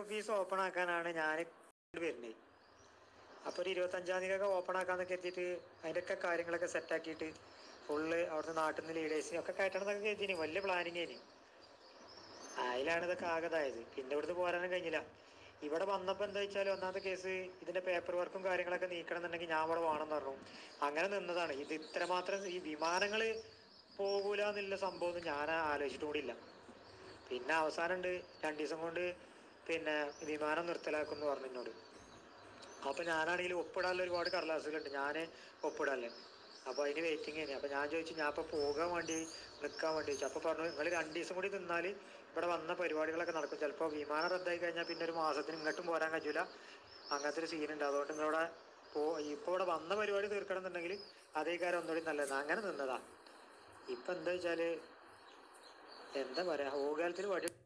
office open ആക്കാനാണ് ഞാൻ വരുന്നത് അപ്പോൾ ഒരു ഇരുപത്തഞ്ചാം തീയതിയൊക്കെ ഓപ്പൺ ആക്കാന്നൊക്കെ എത്തിയിട്ട് അതിൻ്റെയൊക്കെ കാര്യങ്ങളൊക്കെ സെറ്റാക്കിയിട്ട് ഫുള്ള് അവിടുത്തെ നാട്ടിൽ നിന്ന് ലീഡേഴ്സിനും ഒക്കെ കയറ്റണമെന്നൊക്കെ കരുതിനി വലിയ പ്ലാനിങ് ആയിരുന്നു അതിലാണ് ഇതൊക്കെ ആകതായത് പിന്നെ ഇവിടുന്ന് പോരാനും കഴിഞ്ഞില്ല ഇവിടെ വന്നപ്പോൾ എന്താ വെച്ചാൽ ഒന്നാമത്തെ കേസ് ഇതിന്റെ പേപ്പർ വർക്കും കാര്യങ്ങളൊക്കെ നീക്കണം എന്നുണ്ടെങ്കിൽ ഞാൻ അവിടെ വേണമെന്ന് പറഞ്ഞു അങ്ങനെ നിന്നതാണ് ഇത് ഇത്രമാത്രം ഈ വിമാനങ്ങൾ പോകൂല എന്നുള്ള സംഭവം ഒന്നും ഞാൻ ആലോചിച്ചിട്ട് കൂടിയില്ല പിന്നെ അവസാനം ഉണ്ട് രണ്ടു ദിവസം കൊണ്ട് പിന്നെ വിമാനം നിർത്തലാക്കുമെന്ന് പറഞ്ഞു എന്നോട് അപ്പൊ ഞാനാണെങ്കിൽ ഒപ്പിടാനുള്ള ഒരുപാട് കടലാസുകളുണ്ട് ഞാൻ ഒപ്പിടാല്ലേ അപ്പൊ അതിന് വെയിറ്റിംഗ് തന്നെ അപ്പൊ ഞാൻ ചോദിച്ചു ഞാൻ ഇപ്പൊ പോകാൻ വേണ്ടി നിൽക്കാൻ വേണ്ടി ചോദിച്ചു അപ്പൊ പറഞ്ഞു നിങ്ങൾ രണ്ടു ദിവസം കൂടി നിന്നാൽ ഇവിടെ വന്ന പരിപാടികളൊക്കെ നടക്കും ചിലപ്പോൾ വിമാനം റദ്ദായി കഴിഞ്ഞാൽ പിന്നെ ഒരു മാസത്തിന് ഇങ്ങോട്ടും പോരാൻ കഴിയൂല അങ്ങനത്തെ ഒരു സീനുണ്ട് അതുകൊണ്ട് നിങ്ങളിവിടെ പോ ഇപ്പോൾ ഇവിടെ വന്ന പരിപാടി തീർക്കണം എന്നുണ്ടെങ്കിൽ അതേ കാര്യം ഒന്നുകൂടി നല്ലത് അങ്ങനെ നിന്നതാ ഇപ്പൊ എന്താ വെച്ചാല് എന്താ പറയാ ഓകാലത്തിന് വടി